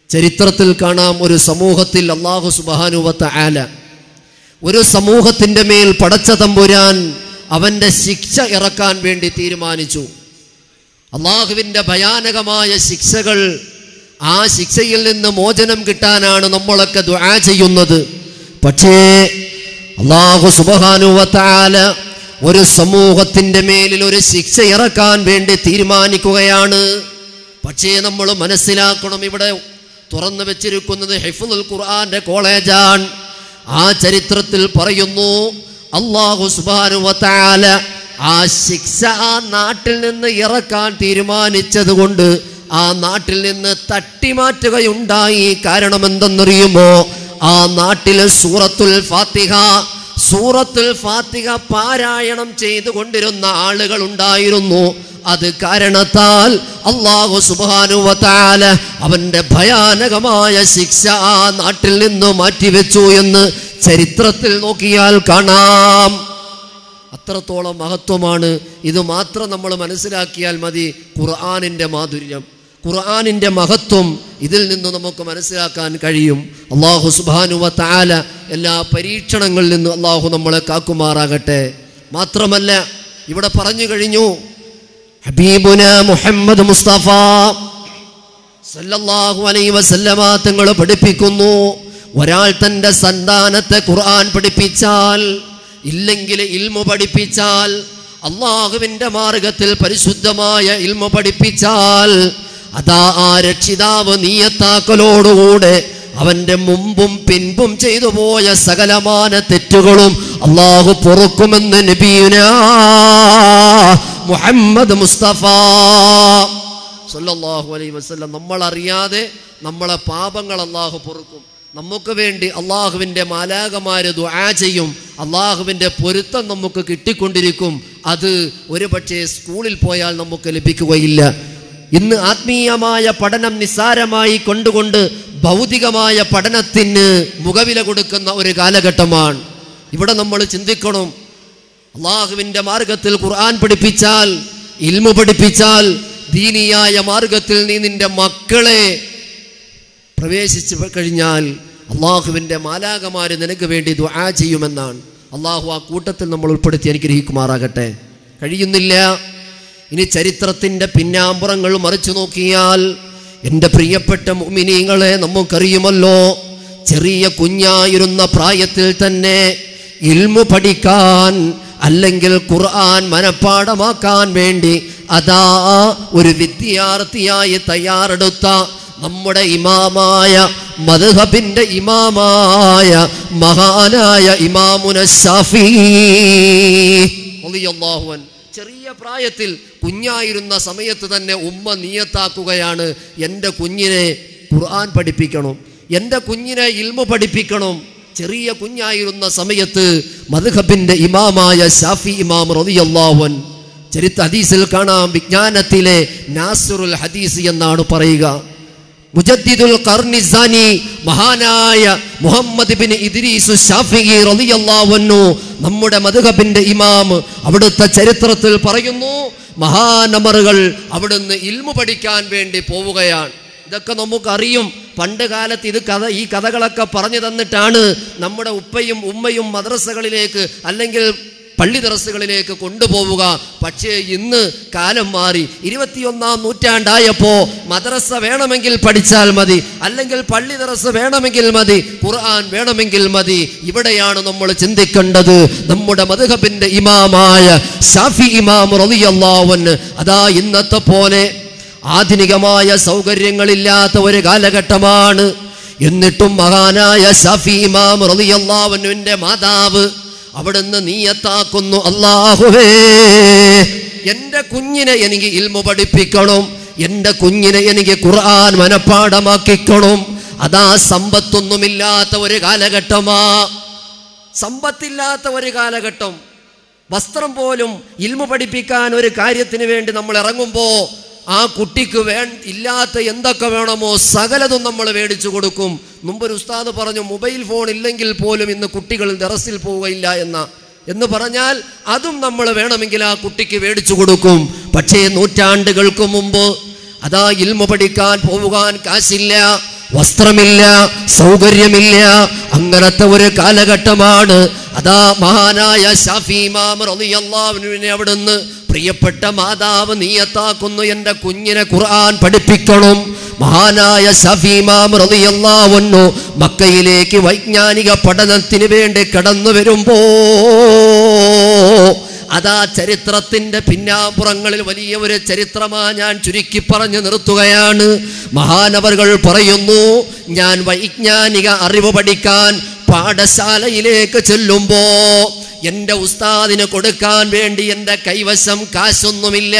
ചരിത്രത്തിൽ കാണാം ഒരു സമൂഹത്തിൽ അള്ളാഹു സുബാനുവത്ത ആല ഒരു സമൂഹത്തിൻ്റെ മേൽ പടച്ച തമ്പുരാൻ അവൻ്റെ ശിക്ഷ ഇറക്കാൻ വേണ്ടി തീരുമാനിച്ചു അള്ളാഹുവിൻ്റെ ഭയാനകമായ ശിക്ഷകൾ ആ ശിക്ഷയിൽ നിന്ന് മോചനം കിട്ടാനാണ് നമ്മളൊക്കെ ദുആ ചെയ്യുന്നത് പക്ഷേ അള്ളാഹു സുബാനുവത്താല ഒരു സമൂഹത്തിൻ്റെ മേലിൽ ഒരു ശിക്ഷ ഇറക്കാൻ വേണ്ടി തീരുമാനിക്കുകയാണ് പക്ഷേ നമ്മൾ മനസ്സിലാക്കണം ഇവിടെ തുറന്നു വെച്ചിരിക്കുന്നത് ഹിഫുൽ ഖുർആന്റെ കോളേജാണ് ആ ചരിത്രത്തിൽ പറയുന്നു അള്ളാഹു സുബാനുവത്താല ആ ശിക്ഷ ആ നാട്ടിൽ നിന്ന് ഇറക്കാൻ തീരുമാനിച്ചത് കൊണ്ട് ആ നാട്ടിൽ നിന്ന് തട്ടിമാറ്റുകയുണ്ടായി കാരണം എന്തെന്നറിയുമോ ആ നാട്ടിലെ സൂറത്തുൽ ഫാത്തിഹ സൂറത്തുൽ ഫാത്തിഹ പാരായണം ചെയ്തുകൊണ്ടിരുന്ന ആളുകൾ ഉണ്ടായിരുന്നു അത് കാരണത്താൽ അള്ളാഹു സുബാനുവത്താല അവന്റെ ഭയാനകമായ ശിക്ഷ ആ നാട്ടിൽ നിന്ന് മാറ്റിവെച്ചു എന്ന് ചരിത്രത്തിൽ നോക്കിയാൽ കാണാം അത്രത്തോളം മഹത്വമാണ് ഇത് മാത്രം നമ്മൾ മനസ്സിലാക്കിയാൽ മതി ഖുർആാനിൻ്റെ മാധുര്യം ഖുർആാനിൻ്റെ മഹത്വം ഇതിൽ നിന്ന് നമുക്ക് മനസ്സിലാക്കാൻ കഴിയും അള്ളാഹു സുബാനുവ താല എല്ലാ പരീക്ഷണങ്ങളിൽ നിന്നും അള്ളാഹു നമ്മളെ കാക്കുമാറാകട്ടെ മാത്രമല്ല ഇവിടെ പറഞ്ഞു കഴിഞ്ഞു ഹബീബുന മുഹമ്മദ് മുസ്തഫ സല്ലല്ലാഹു അലൈഹി വസല്ലമ തങ്ങൾ പഠിപ്പിക്കുന്നു ഒരാൾ തൻ്റെ സന്താനത്തെ ഖുർആൻ പഠിപ്പിച്ചാൽ ഇല്ലെങ്കിൽ ഇൽമു പഠിപ്പിച്ചാൽ അള്ളാഹുവിൻ്റെ മാർഗത്തിൽ പരിശുദ്ധമായ ഇൽമു പഠിപ്പിച്ചാൽ അതാ ആ രക്ഷിതാവ് നീയത്താക്കലോടുകൂടെ അവന്റെ മുമ്പും പിൻപും ചെയ്തു പോയ സകലമാന തെറ്റുകളും അള്ളാഹു പൊറുക്കുമെന്ന് നബീന മുഹമ്മദ് മുസ്തഫ സല്ലല്ലാഹു അലൈഹി വസല്ലം നമ്മൾ അറിയാതെ നമ്മളെ പാപങ്ങൾ അള്ളാഹു പൊറുക്കും നമുക്ക് വേണ്ടി അള്ളാഹുവിൻ്റെ മാലാകമാര് ദുആ ചെയ്യും അള്ളാഹുവിൻ്റെ പൊരുത്തം നമുക്ക് കിട്ടിക്കൊണ്ടിരിക്കും അത് ഒരു പക്ഷേ സ്കൂളിൽ പോയാൽ നമുക്ക് ലഭിക്കുകയില്ല ഇന്ന് ആത്മീയമായ പഠനം നിസ്സാരമായി കൊണ്ടുകൊണ്ട് ഭൗതികമായ പഠനത്തിന് മുഖവില കൊടുക്കുന്ന ഒരു കാലഘട്ടമാണ് ഇവിടെ നമ്മൾ ചിന്തിക്കണം അള്ളാഹുവിൻ്റെ മാർഗത്തിൽ ഖുർആൻ പഠിപ്പിച്ചാൽ ഇൽമു പഠിപ്പിച്ചാൽ ദീനിയായ മാർഗത്തിൽ നീ നിന്റെ മക്കളെ പ്രവേശിച്ചു കഴിഞ്ഞാൽ അള്ളാഹുവിൻ്റെ മാലാകമാര് നിനക്ക് വേണ്ടി ദുആ ചെയ്യുമെന്നാണ് അള്ളാഹു ആ കൂട്ടത്തിൽ നമ്മൾ ഉൾപ്പെടുത്തി അനുഗ്രഹിക്കുമാറാകട്ടെ കഴിയുന്നില്ല ഇനി ചരിത്രത്തിൻ്റെ പിന്നാമ്പുറങ്ങൾ മറിച്ചു നോക്കിയാൽ എൻ്റെ പ്രിയപ്പെട്ട മുമിനീങ്ങളെ നമുക്കറിയുമല്ലോ ചെറിയ കുഞ്ഞായിരുന്ന പ്രായത്തിൽ തന്നെ ഇൽമു പഠിക്കാൻ അല്ലെങ്കിൽ ഖുർആൻ മനഃപ്പാടമാക്കാൻ വേണ്ടി അതാ ഒരു വിദ്യാർത്ഥിയായി തയ്യാറെടുത്ത നമ്മുടെ ഇമാമായ മദ്ഹബിന്റെ ഇമാമായ മഹാനായ ഇമാമുന ഷാഫി റളിയല്ലാഹു അൻഹു. ചെറിയ പ്രായത്തിൽ കുഞ്ഞായിരുന്ന സമയത്ത് തന്നെ ഉമ്മ നിയത്താക്കുകയാണ് എൻ്റെ കുഞ്ഞിനെ ഖുർആൻ പഠിപ്പിക്കണം എൻ്റെ കുഞ്ഞിനെ ഇൽമു പഠിപ്പിക്കണം ചെറിയ കുഞ്ഞായിരുന്ന സമയത്ത് മദ്ഹബിന്റെ ഇമാമായ ഷാഫി ഇമാം റളിയല്ലാഹു അൻഹു ചരിത്ര ഹദീസിൽ കാണാം വിജ്ഞാനത്തിലെ നാസുറുൽ ഹദീസ് എന്നാണ് പറയുക മുജദ്ദിദുൽ ഖർനിസാനി മഹാനായ മുഹമ്മദ് ബിൻ ഇദ്രീസ് ഷാഫിഈ റളിയല്ലാഹു അൻഹു നമ്മുടെ മദ്ഹബിന്റെ ഇമാം അവിടുത്തെ ചരിത്രത്തിൽ പറയുന്നു മഹാനമറുകൾ അവിടുന്ന് ഇൽമു പഠിക്കാൻ വേണ്ടി പോവുകയാണ് ഇതൊക്കെ നമുക്കറിയും പണ്ട് കാലത്ത് ഇത് കഥ ഈ കഥകളൊക്കെ പറഞ്ഞു തന്നിട്ടാണ് നമ്മുടെ ഉപ്പയും ഉമ്മയും മദ്രസകളിലേക്ക് അല്ലെങ്കിൽ പള്ളി ദറസുകളിലേക്ക് കൊണ്ടുപോവുക പക്ഷേ ഇന്ന് കാലം മാറി ഇരുപത്തിയൊന്നാം നൂറ്റാണ്ടായപ്പോ മദ്രസ വേണമെങ്കിൽ പഠിച്ചാൽ മതി അല്ലെങ്കിൽ പള്ളി ദറസ് വേണമെങ്കിൽ മതി ഖുർആൻ വേണമെങ്കിൽ മതി ഇവിടെയാണ് നമ്മൾ ചിന്തിക്കേണ്ടത് നമ്മുടെ മധുഹബിന്റെ ഇമാമായ ഷാഫി ഇമാം റളിയല്ലാഹുവിന് അതാ ഇന്നത്തെ പോലെ ആധുനികമായ സൗകര്യങ്ങളില്ലാത്ത ഒരു കാലഘട്ടമാണ് എന്നിട്ടും മഹാനായ ഷാഫി ഇമാം റളിയല്ലാഹുവിന്റെ മാതാവ് അവിടുന്ന് നീയത്താക്കുന്നു അള്ളാഹുവേ എൻ്റെ കുഞ്ഞിനെ എനിക്ക് ഇൽമു പഠിപ്പിക്കണം എൻ്റെ കുഞ്ഞിനെ എനിക്ക് ഖുർആൻ മനഃപ്പാടമാക്കിക്കണം അതാ സമ്പത്തൊന്നുമില്ലാത്ത ഒരു കാലഘട്ടമാ സമ്പത്തില്ലാത്ത ഒരു കാലഘട്ടം വസ്ത്രം പോലും ഇൽമു പഠിപ്പിക്കാൻ ഒരു കാര്യത്തിന് വേണ്ടി നമ്മൾ ഇറങ്ങുമ്പോൾ ആ കുട്ടിക്ക് വേ ഇല്ലാത്ത എന്തൊക്കെ വേണമോ സകലതും നമ്മൾ മേടിച്ചു കൊടുക്കും മുമ്പൊരു ഉസ്താദ് പറഞ്ഞു മൊബൈൽ ഫോൺ ഇല്ലെങ്കിൽ പോലും ഇന്ന് കുട്ടികൾ ദറസിൽ പോവുകയില്ല എന്ന എന്ന് പറഞ്ഞാൽ അതും നമ്മൾ വേണമെങ്കിൽ ആ കുട്ടിക്ക് മേടിച്ചു കൊടുക്കും പക്ഷേ നൂറ്റാണ്ടുകൾക്ക് മുമ്പ് അതാ ഇൽമ പഠിക്കാൻ പോവുകാൻ കാശില്ല വസ്ത്രമില്ല സൗകര്യമില്ല അങ്ങനത്തെ ഒരു കാലഘട്ടമാണ് അതാ മഹാനായ ഷാഫി ഇമാം റളിയല്ലാഹുവിനെ അവിടുന്ന് പ്രിയപ്പെട്ട മാതാവ് നീയത്താക്കുന്നു എൻ്റെ കുഞ്ഞിനെ ഖുർആൻ പഠിപ്പിക്കണം മഹാനായ ഷാഫി ഇമാം റളിയല്ലാഹു മക്കയിലേക്ക് വൈജ്ഞാനിക പഠനത്തിന് വേണ്ടി കടന്നു വരുമ്പോ അതാ ചരിത്രത്തിന്റെ പിന്നാമ്പുറങ്ങളിൽ വലിയ ഒരു ചരിത്രമാ ഞാൻ ചുരുക്കി പറഞ്ഞു നിർത്തുകയാണ് മഹാനവറുകൾ പറയുന്നു ഞാൻ വൈജ്ഞാനിക അറിവ് പഠിക്കാൻ പാഠശാലയിലേക്ക് ചെല്ലുമ്പോ എൻ്റെ ഉസ്താദിന് കൊടുക്കാൻ വേണ്ടി എൻ്റെ കൈവശം കാശൊന്നുമില്ല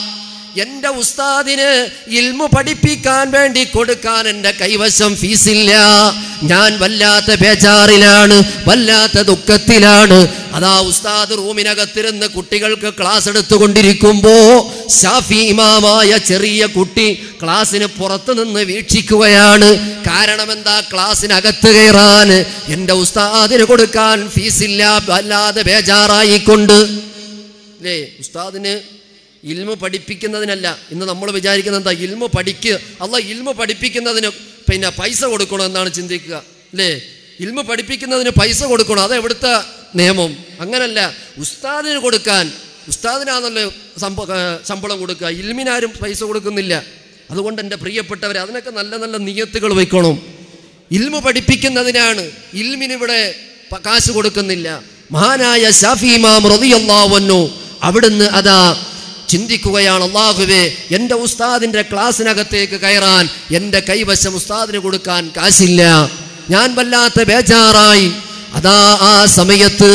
എൻ്റെ ഉസ്താദിന് ഇൽമു പഠിപ്പിക്കാൻ വേണ്ടി കൊടുക്കാൻ എൻ്റെ കൈവശം ഫീസില്ല ഞാൻ വല്ലാത്ത ബേജാറിലാണ് വല്ലാത്ത ദുഃഖത്തിലാണ് അതാ ഉസ്താദ് റൂമിനകത്തിരുന്ന് കുട്ടികൾക്ക് ക്ലാസ് എടുത്തുകൊണ്ടിരിക്കുമ്പോ ഷാഫി ഇമാമായ ചെറിയ കുട്ടി ക്ലാസ്സിന് പുറത്തു നിന്ന് വീക്ഷിക്കുകയാണ് കാരണം എന്താ ക്ലാസ്സിനകത്ത് കയറാൻ എൻ്റെ ഉസ്താദിന് കൊടുക്കാൻ ഫീസില്ല വല്ലാതെ ബേജാറായിക്കൊണ്ട് അല്ലേ ഉസ്താദിന് ഇൽമു പഠിപ്പിക്കുന്നതിനല്ല ഇന്ന് നമ്മൾ വിചാരിക്കുന്നത് എന്താ ഇൽമു പഠിക്കുക അല്ല ഇൽമു പഠിപ്പിക്കുന്നതിന് പിന്നെ പൈസ കൊടുക്കണം എന്നാണ് ചിന്തിക്കുക അല്ലേ ഇൽമു പഠിപ്പിക്കുന്നതിന് പൈസ കൊടുക്കണം അത് എവിടുത്തെ നിയമം അങ്ങനല്ല ഉസ്താദിന് കൊടുക്കാൻ ഉസ്താദിനാണല്ലോ സംഭ ഏർ ശമ്പളം കൊടുക്കുക ഇൽമിനാരും പൈസ കൊടുക്കുന്നില്ല അതുകൊണ്ട് എൻ്റെ പ്രിയപ്പെട്ടവർ അതിനൊക്കെ നല്ല നല്ല നിയത്തുകൾ വയ്ക്കണം ഇൽമു പഠിപ്പിക്കുന്നതിനാണ് ഇൽമിന് ഇവിടെ പ- കാശ് കൊടുക്കുന്നില്ല മഹാനായ ഷാഫി ഇമാം റളിയല്ലാഹു അവിടുന്ന് അതാ ചിന്തിക്കുകയാണ് അള്ളാഹുവേ എൻ്റെ ഉസ്താദിൻ്റെ ക്ലാസ്സിനകത്തേക്ക് കയറാൻ എൻ്റെ കൈവശം ഉസ്താദിന് കൊടുക്കാൻ കാശില്ല ഞാൻ വല്ലാത്ത ബേജാറായി അതാ ആ സമയത്ത്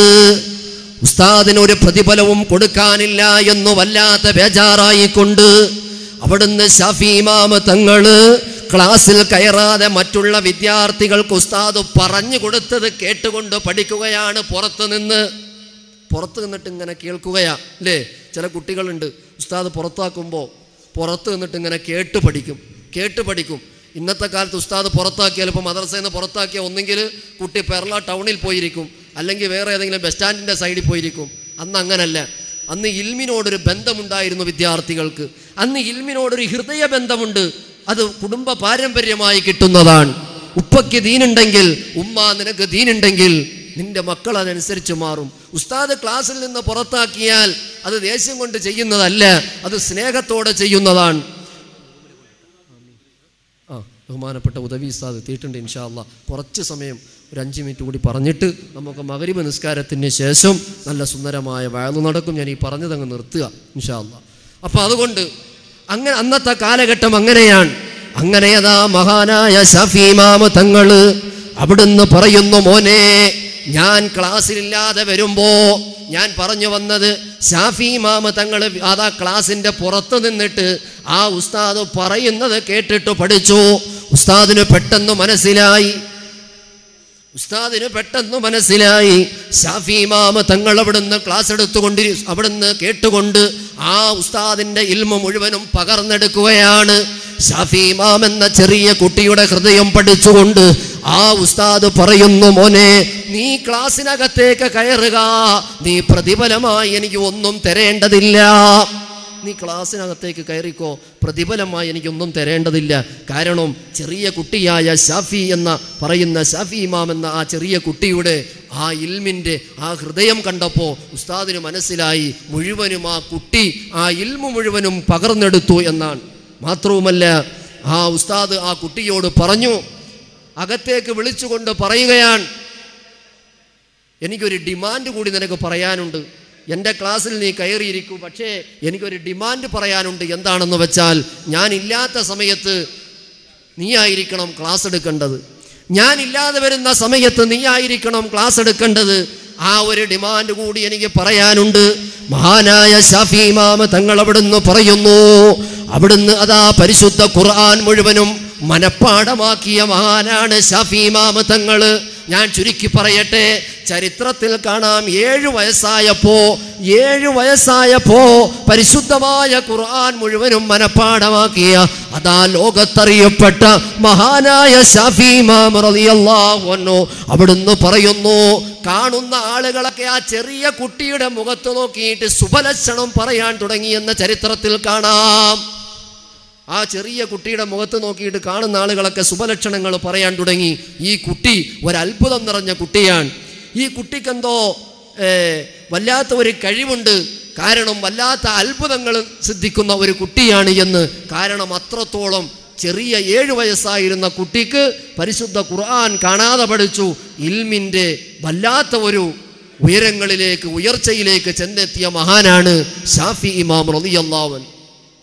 ഉസ്താദിന് ഒരു പ്രതിഫലവും കൊടുക്കാനില്ല എന്ന് വല്ലാത്ത ബേജാറായിക്കൊണ്ട് അവിടുന്ന് ഷാഫി ഇമാമ് തങ്ങള് ക്ലാസ്സിൽ കയറാതെ മറ്റുള്ള വിദ്യാർത്ഥികൾക്ക് ഉസ്താദ് പറഞ്ഞു കൊടുത്തത് കേട്ടുകൊണ്ട് പഠിക്കുകയാണ് പുറത്തു നിന്ന് പുറത്ത് നിന്നിട്ട് ഇങ്ങനെ കേൾക്കുകയാ അല്ലേ ചില കുട്ടികളുണ്ട് ഉസ്താദ് പുറത്താക്കുമ്പോൾ പുറത്ത് നിന്നിട്ട് ഇങ്ങനെ കേട്ട് പഠിക്കും കേട്ട് പഠിക്കും ഇന്നത്തെ കാലത്ത് ഉസ്താദ് പുറത്താക്കിയാൽ ഇപ്പോൾ മദ്രസയിൽ നിന്ന് പുറത്താക്കിയ ഒന്നെങ്കിൽ കുട്ടി പെർള ടൗണിൽ പോയിരിക്കും അല്ലെങ്കിൽ വേറെ ഏതെങ്കിലും ബസ് സ്റ്റാൻഡിൻ്റെ സൈഡിൽ പോയിരിക്കും അന്ന് അങ്ങനല്ല അന്ന് ഇൽമിനോടൊരു ബന്ധമുണ്ടായിരുന്നു വിദ്യാർത്ഥികൾക്ക് അന്ന് ഇൽമിനോടൊരു ഹൃദയ ബന്ധമുണ്ട് അത് കുടുംബ പാരമ്പര്യമായി കിട്ടുന്നതാണ് ഉപ്പയ്ക്ക് ദീനുണ്ടെങ്കിൽ ഉമ്മ നിനക്ക് ദീനുണ്ടെങ്കിൽ നിന്റെ മക്കൾ അതനുസരിച്ച് മാറും ഉസ്താദ് ക്ലാസ്സിൽ നിന്ന് പുറത്താക്കിയാൽ അത് ദേഷ്യം കൊണ്ട് ചെയ്യുന്നതല്ല അത് സ്നേഹത്തോടെ ചെയ്യുന്നതാണ് ആ ബഹുമാനപ്പെട്ട ഉദവി ഉസ്താദ് എത്തിയിട്ടുണ്ട് ഇൻഷാ അല്ലാ കുറച്ച് സമയം ഒരു അഞ്ച് മിനിറ്റ് കൂടി പറഞ്ഞിട്ട് നമുക്ക് മകരിബ് നിസ്കാരത്തിന് ശേഷം നല്ല സുന്ദരമായ വയലു നടക്കും ഞാൻ ഈ പറഞ്ഞതങ്ങ് നിർത്തുക ഇൻഷാ അല്ലാ അപ്പം അതുകൊണ്ട് അങ്ങനെ അന്നത്തെ കാലഘട്ടം അങ്ങനെയാണ് അങ്ങനെ അതാ മഹാനായ ഷഫി ഇമാമ തങ്ങള് അവിടുന്ന് പറയുന്നു മോനെ ഞാൻ ക്ലാസ്സിലില്ലാതെ വരുമ്പോ ഞാൻ പറഞ്ഞു വന്നത് ഷാഫി ഇമാമ തങ്ങൾ അതാ ക്ലാസിന്റെ പുറത്ത് നിന്നിട്ട് ആ ഉസ്താദ് പറയുന്നത് കേട്ടിട്ട് പഠിച്ചു ഉസ്താദിന് പെട്ടെന്ന് മനസ്സിലായി ഉസ്താദിന് പെട്ടെന്ന് മനസ്സിലായി ഷാഫി ഇമാമ തങ്ങൾ അവിടുന്ന് ക്ലാസ് എടുത്തുകൊണ്ടിരി അവിടുന്ന് കേട്ടുകൊണ്ട് ആ ഉസ്താദിന്റെ ഇൽമ മുഴുവനും പകർന്നെടുക്കുകയാണ് ഷാഫി ഇമാം എന്ന ചെറിയ കുട്ടിയുടെ ഹൃദയം പഠിച്ചുകൊണ്ട് ആ ഉസ്താദ് പറയുന്നു മോനെ നീ ക്ലാസ്സിനകത്തേക്ക് കയറുക നീ പ്രതിഫലമായി എനിക്ക് ഒന്നും തരേണ്ടതില്ല നീ ക്ലാസ്സിനകത്തേക്ക് കയറിക്കോ പ്രതിഫലമായി എനിക്കൊന്നും തരേണ്ടതില്ല കാരണം ചെറിയ കുട്ടിയായ ഷാഫി എന്ന പറയുന്ന ഷാഫി ഇമാം എന്ന ആ ചെറിയ കുട്ടിയുടെ ആ ഇൽമിൻ്റെ ആ ഹൃദയം കണ്ടപ്പോൾ ഉസ്താദിന് മനസ്സിലായി മുഴുവനും ആ കുട്ടി ആ ഇൽമു മുഴുവനും പകർന്നെടുത്തു എന്നാണ് മാത്രവുമല്ല ആ ഉസ്താദ് ആ കുട്ടിയോട് പറഞ്ഞു അകത്തേക്ക് വിളിച്ചുകൊണ്ട് പറയുകയാണ് എനിക്കൊരു ഡിമാൻഡ് കൂടി നിനക്ക് പറയാനുണ്ട് എൻ്റെ ക്ലാസ്സിൽ നീ കയറിയിരിക്കൂ പക്ഷേ എനിക്കൊരു ഡിമാൻഡ് പറയാനുണ്ട് എന്താണെന്ന് വെച്ചാൽ ഞാൻ ഇല്ലാത്ത സമയത്ത് നീ ആയിരിക്കണം ക്ലാസ് എടുക്കേണ്ടത് ഞാൻ ഇല്ലാതെ വരുന്ന സമയത്ത് നീ ആയിരിക്കണം ക്ലാസ് എടുക്കേണ്ടത് ആ ഒരു ഡിമാൻഡ് കൂടി എനിക്ക് പറയാനുണ്ട് മഹാനായ ഷാഫി ഇമാമ തങ്ങൾ അവിടുന്ന് പറയുന്നു അവിടുന്ന് അതാ പരിശുദ്ധ ഖുർആൻ മുഴുവനും മനഃപ്പാടമാക്കിയ മഹാനാണ് ഷാഫി ഇമാമ തങ്ങള് ഞാൻ ചുരുക്കി പറയട്ടെ ചരിത്രത്തിൽ കാണാം ഏഴു വയസ്സായപ്പോ ഏഴു വയസ്സായപ്പോ പരിശുദ്ധമായ ഖുർആൻ മുഴുവനും മനഃപ്പാടമാക്കിയ അതാ ലോകത്തറിയപ്പെട്ട മഹാനായ ഷാഫി ഇമാം റളിയല്ലാഹു അൻഹു അവിടുന്ന് പറയുന്നു കാണുന്ന ആളുകളൊക്കെ ആ ചെറിയ കുട്ടിയുടെ മുഖത്ത് നോക്കിയിട്ട് സുബലക്ഷണം പറയാൻ തുടങ്ങിയെന്ന ചരിത്രത്തിൽ കാണാം ആ ചെറിയ കുട്ടിയുടെ മുഖത്ത് നോക്കിയിട്ട് കാണുന്ന ആളുകളൊക്കെ ശുഭലക്ഷണങ്ങൾ പറയാൻ തുടങ്ങി ഈ കുട്ടി ഒരത്ഭുതം നിറഞ്ഞ കുട്ടിയാണ് ഈ കുട്ടിക്കെന്തോ ഏ, വല്ലാത്ത ഒരു കഴിവുണ്ട് കാരണം വല്ലാത്ത അത്ഭുതങ്ങൾ സിദ്ധിക്കുന്ന ഒരു കുട്ടിയാണ് എന്ന് കാരണം അത്രത്തോളം ചെറിയ ഏഴു വയസ്സായിരുന്ന കുട്ടിക്ക് പരിശുദ്ധ ഖുർആൻ കാണാതെ പഠിച്ചു ഇൽമിൻ്റെ വല്ലാത്ത ഒരു ഉയരങ്ങളിലേക്ക് ഉയർച്ചയിലേക്ക് ചെന്നെത്തിയ മഹാനാണ് ഷാഫി ഇമാം റളിയല്ലാഹു അൻഹു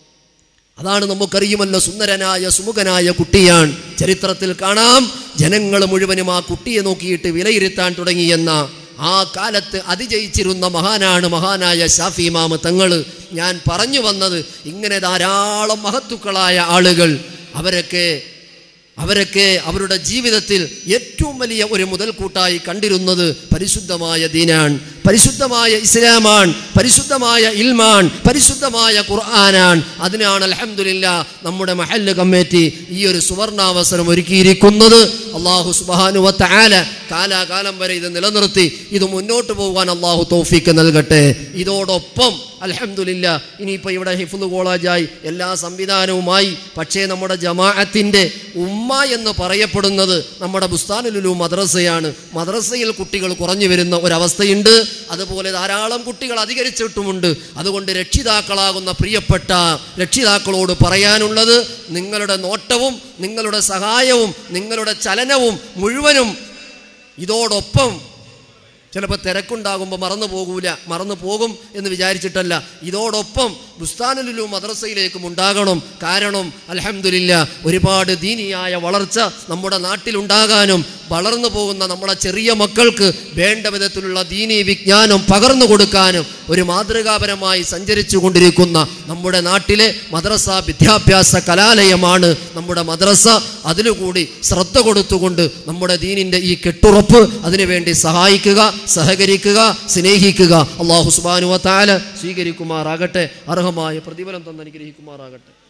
അതാണ് നമുക്കറിയുമല്ലോ സുന്ദരനായ സുമുഖനായ കുട്ടിയാണ് ചരിത്രത്തിൽ കാണാം ജനങ്ങൾ മുഴുവനും ആ കുട്ടിയെ നോക്കിയിട്ട് വിലയിരുത്താൻ തുടങ്ങിയെന്ന ആ കാലത്ത് അതിജയിച്ചിരുന്ന മഹാനാണ് മഹാനായ ഷാഫി ഇമാമ തങ്ങൾ ഞാൻ പറഞ്ഞു വന്നത് ഇങ്ങനെ ധാരാളം മഹത്തുക്കളായ ആളുകൾ അവരൊക്കെ അവരൊക്കെ അവരുടെ ജീവിതത്തിൽ ഏറ്റവും വലിയ ഒരു മുതൽക്കൂട്ടായി കണ്ടിരുന്നത് പരിശുദ്ധമായ ദീനാൻ പരിശുദ്ധമായ ഇസ്ലാമാൻ പരിശുദ്ധമായ ഇൽമാൻ പരിശുദ്ധമായ ഖുർആനാൻ അതിനാണ് അലഹമില്ല നമ്മുടെ മഹല്ല് കമ്മിറ്റി ഈ ഒരു സുവർണാവസരം ഒരുക്കിയിരിക്കുന്നത് അള്ളാഹു സുബാനുവത്ത ആല കാലാകാലം വരെ ഇത് നിലനിർത്തി ഇത് മുന്നോട്ട് പോകാൻ അള്ളാഹു തൗഫീക്ക് നൽകട്ടെ ഇതോടൊപ്പം അലഹമില്ല ഇനിയിപ്പോൾ ഇവിടെ ഹിഫുദ് കോളേജായി എല്ലാ സംവിധാനവുമായി പക്ഷേ നമ്മുടെ ജമാഅത്തിൻ്റെ ഉമ്മ എന്ന് പറയപ്പെടുന്നത് നമ്മുടെ ബുസ്താനുലുലു മദ്രസയാണ് മദ്രസയിൽ കുട്ടികൾ കുറഞ്ഞു വരുന്ന ഒരവസ്ഥയുണ്ട് അതുപോലെ ധാരാളം കുട്ടികൾ അധികരിച്ചിട്ടുമുണ്ട് അതുകൊണ്ട് രക്ഷിതാക്കളാകുന്ന പ്രിയപ്പെട്ട രക്ഷിതാക്കളോട് പറയാനുള്ളത് നിങ്ങളുടെ നോട്ടവും നിങ്ങളുടെ സഹായവും നിങ്ങളുടെ ചലനവും മുഴുവനും ഇതോടൊപ്പം ചിലപ്പോൾ തിരക്കുണ്ടാകുമ്പോൾ മറന്നു പോകൂല മറന്നു പോകും എന്ന് വിചാരിച്ചിട്ടല്ല ഇതോടൊപ്പം ബുസ്താനുലുലു മദ്രസയിലേക്കും ഉണ്ടാകണം കാരണം അലഹമില്ല ഒരുപാട് ദീനിയായ വളർച്ച നമ്മുടെ നാട്ടിലുണ്ടാകാനും വളർന്നു പോകുന്ന നമ്മുടെ ചെറിയ മക്കൾക്ക് വേണ്ട വിധത്തിലുള്ള ദീനി വിജ്ഞാനം പകർന്നു കൊടുക്കാനും ഒരു മാതൃകാപരമായി സഞ്ചരിച്ചു കൊണ്ടിരിക്കുന്ന നമ്മുടെ നാട്ടിലെ മദ്രസ വിദ്യാഭ്യാസ കലാലയമാണ് നമ്മുടെ മദ്രസ അതിലുകൂടി ശ്രദ്ധ കൊടുത്തുകൊണ്ട് നമ്മുടെ ദീനിൻ്റെ ഈ കെട്ടുറപ്പ് അതിനുവേണ്ടി സഹായിക്കുക സഹകരിക്കുക സ്നേഹിക്കുക അള്ളാഹു സുബാനുവ താല സ്വീകരിക്കുമാറാകട്ടെ അർഹമായ പ്രതിഫലം തന്നനുഗ്രഹിക്കുമാറാകട്ടെ